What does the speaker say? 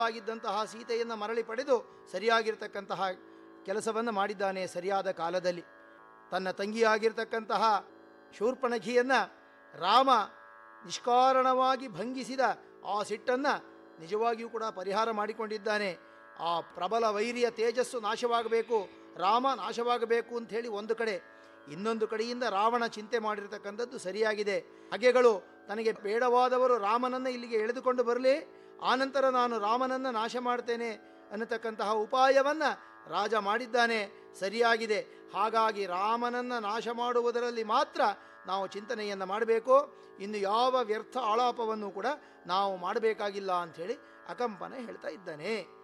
ಆಗಿದ್ದಂತಹ ಸೀತೆಯನ್ನು ಮರಳಿ ಪಡೆದು ಸರಿಯಾಗಿರ್ತಕ್ಕಂತಹ ಕೆಲಸವನ್ನು ಮಾಡಿದ್ದಾನೆ ಸರಿಯಾದ ಕಾಲದಲ್ಲಿ ತನ್ನ ತಂಗಿಯಾಗಿರ್ತಕ್ಕಂತಹ ಶೂರ್ಪಣಖಿಯನ್ನು ರಾಮ ನಿಷ್ಕಾರಣವಾಗಿ ಭಂಗಿಸಿದ ಆ ಸಿಟ್ಟನ್ನು ನಿಜವಾಗಿಯೂ ಕೂಡ ಪರಿಹಾರ ಮಾಡಿಕೊಂಡಿದ್ದಾನೆ ಆ ಪ್ರಬಲ ವೈರಿಯ ತೇಜಸ್ಸು ನಾಶವಾಗಬೇಕು ರಾಮ ನಾಶವಾಗಬೇಕು ಅಂತ ಹೇಳಿ ಒಂದು ಕಡೆ ಇನ್ನೊಂದು ಕಡೆಯಿಂದ ರಾವಣ ಚಿಂತೆ ಮಾಡಿರ್ತಕ್ಕಂಥದ್ದು ಸರಿಯಾಗಿದೆ ಹಗೆಗಳು ತನಗೆ ಬೇಡವಾದವರು ರಾಮನನ್ನು ಇಲ್ಲಿಗೆ ಎಳೆದುಕೊಂಡು ಬರಲಿ ಆನಂತರ ನಾನು ರಾಮನನ್ನು ನಾಶ ಮಾಡ್ತೇನೆ ಅನ್ನತಕ್ಕಂತಹ ಉಪಾಯವನ್ನು ರಾಜ ಮಾಡಿದ್ದಾನೆ ಸರಿಯಾಗಿದೆ ಹಾಗಾಗಿ ರಾಮನನ್ನು ನಾಶ ಮಾಡುವುದರಲ್ಲಿ ಮಾತ್ರ ನಾವು ಚಿಂತನೆಯನ್ನು ಮಾಡಬೇಕು ಇನ್ನು ಯಾವ ವ್ಯರ್ಥ ಆಳಾಪವನ್ನು ಕೂಡ ನಾವು ಮಾಡಬೇಕಾಗಿಲ್ಲ ಅಂಥೇಳಿ ಅಕಂಪನ ಹೇಳ್ತಾ ಇದ್ದಾನೆ